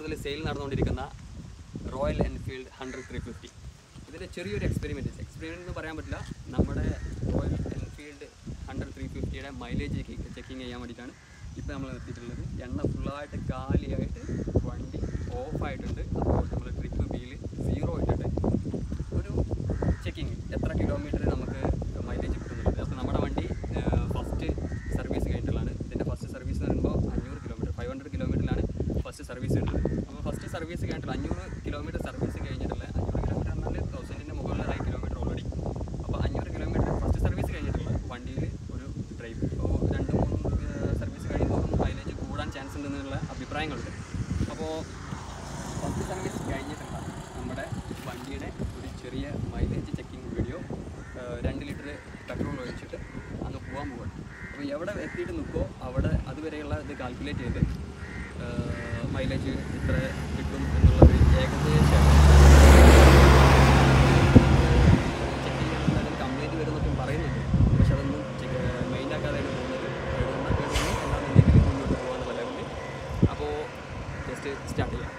മുതൽ സെയിൽ നടന്നുകൊണ്ടിരിക്കുന്ന Royal Enfield hundred three fifty ഇതിൻ്റെ ചെറിയൊരു എക്സ്പെരിമെൻറ്റ് എക്സ്പെരിമെൻറ്റ് എന്ന് പറയാൻ പറ്റില്ല നമ്മുടെ റോയൽ എൻഫീൽഡ് ഹൺഡ്രഡ് ത്രീ ഫിഫ്റ്റിയുടെ മൈലേജ് ചെക്കിങ് ചെയ്യാൻ വേണ്ടിയിട്ടാണ് ഇപ്പോൾ നമ്മൾ എത്തിയിട്ടുള്ളത് എണ്ണ ഫുള്ളായിട്ട് കാലിയായിട്ട് വണ്ടി ഓഫായിട്ടുണ്ട് അപ്പോൾ നമ്മൾ ട്രിപ്പ് ബിയിൽ സീറോ ഇട്ടിട്ട് ഒരു ചെക്കിങ് എത്ര കിലോമീറ്റർ നമുക്ക് മൈലേജ് കിട്ടുന്നുണ്ട് അപ്പോൾ നമ്മുടെ വണ്ടി ഫസ്റ്റ് സർവീസ് കഴിഞ്ഞിട്ടുള്ളതാണ് ഇതിൻ്റെ ഫസ്റ്റ് സർവീസ് എന്ന് പറയുമ്പോൾ അഞ്ഞൂറ് കിലോമീറ്റർ ഫൈവ് ഹൺഡ്രഡ് കിലോമീറ്ററിലാണ് ഫസ്റ്റ് സർവീസ് ഉള്ളത് അപ്പോൾ ഫസ്റ്റ് സർവീസ് കഴിഞ്ഞിട്ടുള്ള അഞ്ഞൂറ് കിലോമീറ്റർ സർവീസ് കഴിഞ്ഞിട്ടുള്ള അഞ്ഞൂറ് കിലോമീറ്റർ എന്നാൽ തൗസൻഡിൻ്റെ മുകളിലായി കിലോമീറ്റർ ഓൾറെഡി അപ്പോൾ അഞ്ഞൂറ് കിലോമീറ്റർ ഫസ്റ്റ് സർവീസ് കഴിഞ്ഞിട്ടുള്ള വണ്ടിയിൽ ഒരു ഡ്രൈവ് ഇപ്പോൾ രണ്ട് മൂന്ന് സർവീസ് കഴിയുമ്പോൾ മൈലേജ് കൂടാൻ ചാൻസ് ഉണ്ടെന്നുള്ള അഭിപ്രായങ്ങളുണ്ട് അപ്പോൾ ഫസ്റ്റ് സർവീസ് കഴിഞ്ഞിട്ടുള്ള നമ്മുടെ വണ്ടിയുടെ ഒരു ചെറിയ മൈലേജ് ചെക്കിംഗ് വീഡിയോ രണ്ട് ലിറ്റർ പെട്രോൾ ഒഴിച്ചിട്ട് അങ്ങ് പോകാൻ പോവാണ് അപ്പോൾ എവിടെ എത്തിയിട്ട് നിൽക്കുമോ അവിടെ അതുവരെയുള്ള ഇത് കാൽക്കുലേറ്റ് ചെയ്ത് മൈലേജ് ഇത്ര കിട്ടും എന്നുള്ളത് ഏകദേശം ചെക്ക് ചെയ്യാനുള്ള അതിന് കംപ്ലൈൻറ്റ് വരുന്നൊക്കെ പറയുന്നുണ്ട് പക്ഷെ അതൊന്നും മൈൻഡ് ആക്കാതെയാണ് പോകുന്നത് എന്നാണെന്നുണ്ടെങ്കിൽ മുന്നോട്ട് പോകാന്നുള്ള ലെവലിൽ അപ്പോൾ ജസ്റ്റ് സ്റ്റാർട്ട് ചെയ്യാം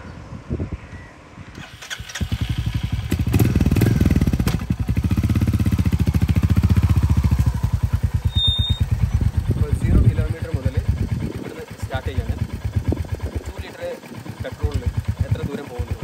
ഇപ്പോൾ സീറോ കിലോമീറ്റർ മുതൽ ഇവിടുന്ന് സ്റ്റാർട്ട് ചെയ്യാണ് ടു ലിറ്റർ പെട്രോളിൽ എത്ര ദൂരം പോകുന്നത്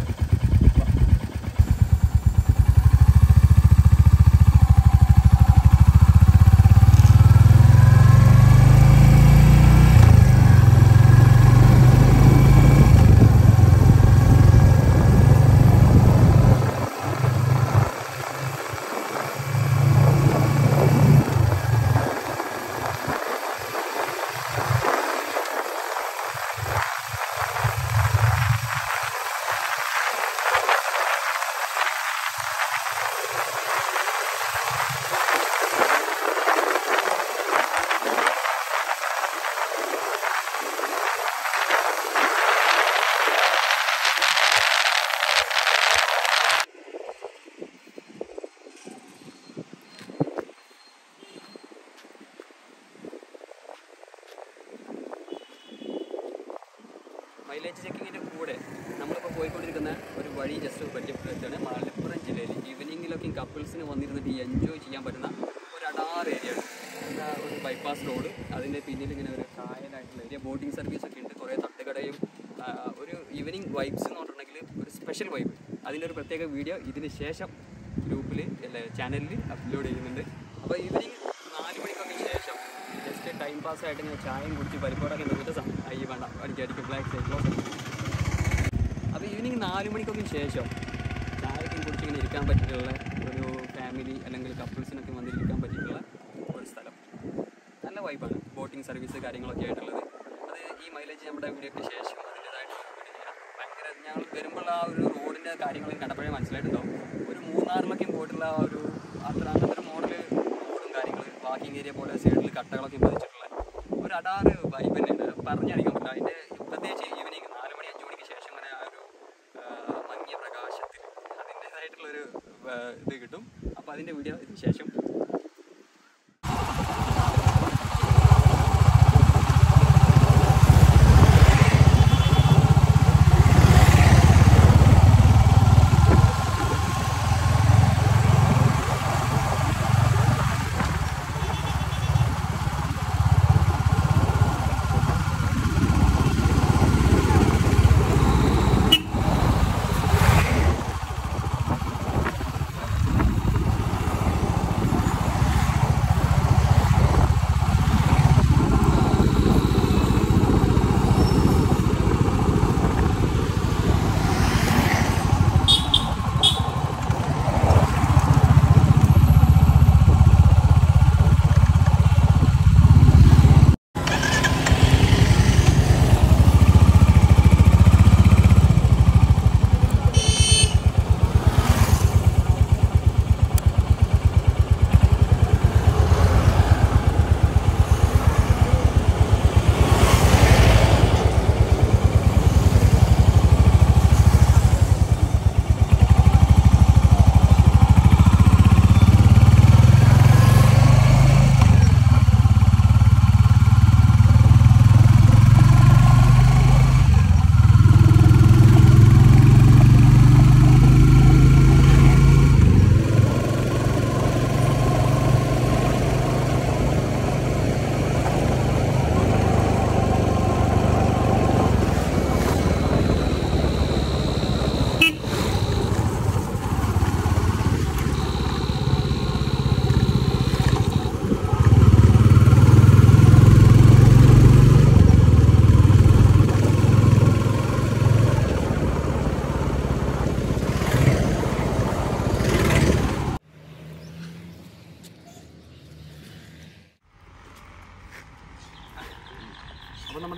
മൈലേജ് ചെക്കിങ്ങിൻ്റെ കൂടെ നമ്മളിപ്പോൾ പോയിക്കൊണ്ടിരിക്കുന്ന ഒരു വഴി ജസ്റ്റ് പരിചയപ്പെടുത്തുകയാണ് മലപ്പുറം ജില്ലയിൽ ഈവനിങ്ങിലൊക്കെ കപ്പിൾസിന് വന്നിരുന്നിട്ട് എൻജോയ് ചെയ്യാൻ പറ്റുന്ന ഒരു അടാർ ഏരിയ ആണ് എന്താ ഒരു ബൈപ്പാസ് റോഡ് അതിൻ്റെ പിന്നിൽ ഇങ്ങനെ ഒരു കായലായിട്ടുള്ള ഏരിയ ബോട്ടിംഗ് സർവീസ് ഒക്കെ ഉണ്ട് കുറേ തട്ടുകടയും ആ, ഒരു ഈവനിങ് വൈബ്സ് എന്ന് പറഞ്ഞിട്ടുണ്ടെങ്കിൽ ഒരു സ്പെഷ്യൽ വൈബ് അതിൻ്റെ ഒരു പ്രത്യേക വീഡിയോ ഇതിന് ശേഷം ഗ്രൂപ്പിൽ അല്ലെ ചാനലിൽ അപ്ലോഡ് ചെയ്യുന്നുണ്ട് അപ്പോൾ ഈവനിങ് നാല് മണിക്കൊക്കെ ശേഷം ജസ്റ്റ് ടൈം പാസ് ആയിട്ട് ഇങ്ങനെ ചായയും കുടിച്ച് പരിപ്പോടൊക്കെ നിന്നിട്ട് സം- അയ്യ വേണ്ട അടിക്കടിക്ക് ബ്ലാക്ക് സൈക്കിളോ അപ്പോൾ ഈവനിങ് നാല് മണിക്കൊക്കെ ശേഷം ചായയൊക്കെ കുടിച്ച് ഇങ്ങനെ ഇരിക്കാൻ പറ്റിയിട്ടുള്ള ഒരു ഫാമിലി അല്ലെങ്കിൽ കപ്പിൾസിനൊക്കെ വന്നിരിക്കാൻ പറ്റിയിട്ടുള്ള ഒരു സ്ഥലം നല്ല വൈബാണ് ബോട്ടിംഗ് സർവീസ് കാര്യങ്ങളൊക്കെ ആയിട്ടുള്ളത് അത് ഈ മൈലേജ് നമ്മുടെ വീഡിയോയ്ക്ക് ശേഷം അതിൻ്റെതായിട്ടുള്ള വീഡിയോ ചെയ്യാം ഭയങ്കര ഞങ്ങൾ വരുമ്പോൾ ആ ഒരു റോഡിൻ്റെ കാര്യങ്ങളൊക്കെ കണ്ടപ്പോഴേ മനസ്സിലായിട്ടുണ്ടാവും ഒരു മൂന്നാറിലൊക്കെ പോയിട്ടുള്ള ആ ഒരു അത്ര അങ്ങനത്തെ ഒരു മോഡൽ റോഡും കാര്യങ്ങൾ വാക്കിംഗ് ഏരിയ പോലെ സൈഡിൽ കട്ടകളൊക്കെ പതിച്ചിട്ടുള്ള ഒരു അടാറ് വൈബ് തന്നെയാണ് പറഞ്ഞറിയിക്കാൻ പറ്റില്ല അതിൻ്റെ പ്രത്യേകിച്ച് ഈവനിങ് നാല് മണി അഞ്ച് മണിക്ക് ശേഷം അങ്ങനെ ആ ഒരു ആ, മങ്ങിയ പ്രകാശത്തിൽ അതിൻ്റേതായിട്ടുള്ളൊരു ആ, ഇത് കിട്ടും അപ്പോൾ അതിൻ്റെ വീഡിയോ ഇതിന് ശേഷം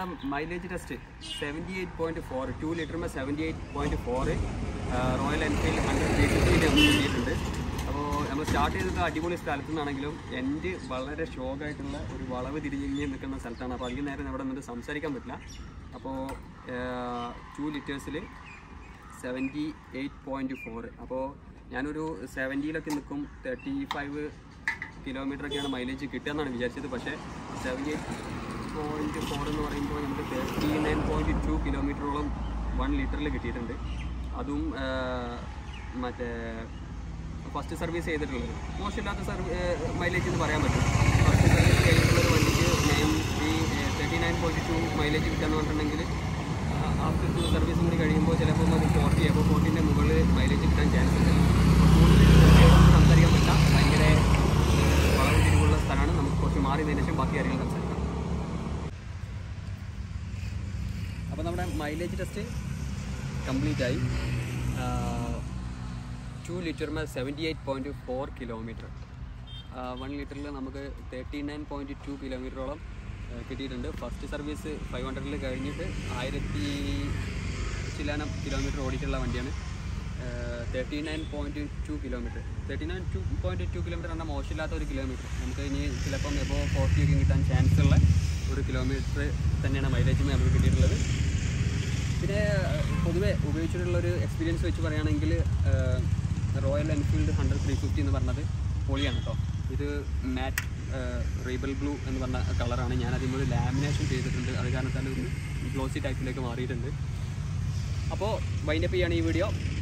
നമ്മുടെ mileage test seventy eight point four two ലിറ്ററിന് seventy eight point four Royal Enfield hundred three ഫിഫ്റ്റിയിൽ നമുക്ക് കിട്ടിയിട്ടുണ്ട് അപ്പോൾ നമ്മൾ സ്റ്റാർട്ട് ചെയ്തത് അടിപൊളി സ്ഥലത്തു നിന്നാണെങ്കിലും എൻ്റെ വളരെ ഷോക്കായിട്ടുള്ള ഒരു വളവ് തിരിഞ്ഞ് നിൽക്കുന്ന സ്ഥലത്താണ് അപ്പോൾ അധികം നേരം അവിടെ നിന്നിട്ട് സംസാരിക്കാൻ പറ്റില്ല അപ്പോൾ ടു ലിറ്റേഴ്സിൽ സെവൻറ്റി എയ്റ്റ് പോയിൻറ്റ് ഫോർ അപ്പോൾ ഞാനൊരു സെവൻറ്റിയിലൊക്കെ നിൽക്കും തേർട്ടി ഫൈവ് കിലോമീറ്ററൊക്കെയാണ് മൈലേജ് കിട്ടുക എന്നാണ് വിചാരിച്ചത് പക്ഷേ സെവൻറ്റി എയ്റ്റ് പോയിൻറ്റ് ഫോർ എന്ന് പറയുമ്പോൾ നമുക്ക് തേർട്ടി നയൻ പോയിൻറ്റ് ടു കിലോമീറ്ററോളം വൺ ലിറ്ററിൽ കിട്ടിയിട്ടുണ്ട് അതും ആ, മറ്റേ ഫസ്റ്റ് സർവീസ് ചെയ്തിട്ടുള്ളത് മോശമില്ലാത്ത സർവീ മൈലേജ് എന്ന് പറയാൻ പറ്റും ഫസ്റ്റ് സർവീസ് കഴിഞ്ഞിട്ടുള്ള ഒരു വണ്ടിക്ക് ninety thirty nine point two mileage കിട്ടുകയെന്ന് പറഞ്ഞിട്ടുണ്ടെങ്കിൽ ആഫ്റ്റർ ടു സർവീസും കൂടി കഴിയുമ്പോൾ ചിലപ്പോൾ അത് ഫോർട്ടി അപ്പോൾ ഫോർട്ടീൻ്റെ മുകളിൽ മൈലേജ് കിട്ടാൻ ചാൻസ് ഉണ്ട് അപ്പോൾ കൂടുതൽ സംസാരിക്കാൻ പറ്റില്ല ഭയങ്കര ഏഹ്, വളരെ തിരിവുള്ള സ്ഥലമാണ് നമുക്ക് കുറച്ച് മാറി നിന്നതിന് ശേഷം ബാക്കി കാര്യങ്ങൾ സംസാരിക്കാം അപ്പോൾ നമ്മുടെ മൈലേജ് ടെസ്റ്റ് കംപ്ലീറ്റ് ആയി ടു ലിറ്ററിന് seventy eight point four kilometre one ലിറ്ററിൽ നമുക്ക് തേർട്ടി നയൻ പോയിൻറ്റ് ടു കിലോമീറ്ററോളം കിട്ടിയിട്ടുണ്ട് ഫസ്റ്റ് സർവീസ് ഫൈവ് ഹൺഡ്രഡിൽ കഴിഞ്ഞിട്ട് ആയിരത്തി ചില്ലാനം കിലോമീറ്റർ ഓടിയിട്ടുള്ള വണ്ടിയാണ് thirty nine point two kilometre thirty nine two point two kilometre പറഞ്ഞാൽ മോശമില്ലാത്ത ഒരു കിലോമീറ്റർ നമുക്ക് ഇനി ചിലപ്പം എബോ ഫോർട്ടി ഒക്കെ കിട്ടാൻ ചാൻസ് ഉള്ള ഒരു കിലോമീറ്റർ തന്നെയാണ് മൈലേജ് നമുക്ക് കിട്ടിയിട്ടുള്ളത് പിന്നെ ഏഹ്, പൊതുവെ ഉപയോഗിച്ചിട്ടുള്ള ഒരു എക്സ്പീരിയൻസ് വെച്ച് പറയുകയാണെങ്കിൽ Royal Enfield hundred three fifty എന്ന് പറഞ്ഞത് പൊളിയാണ് കേട്ടോ ഇത് മാറ്റ് റേബൽ ബ്ലൂ എന്ന് പറഞ്ഞ കളറാണ് ഞാൻ അതിൽ ഒരു ലാമിനേഷൻ ചെയ്തിട്ടുണ്ട് അത് കാരണത്താൽ ഒരു ഗ്ലോസി ടൈപ്പിലേക്ക് മാറിയിട്ടുണ്ട് അപ്പോൾ വൈൻഡപ്പ് ചെയ്യാണ് ഈ വീഡിയോ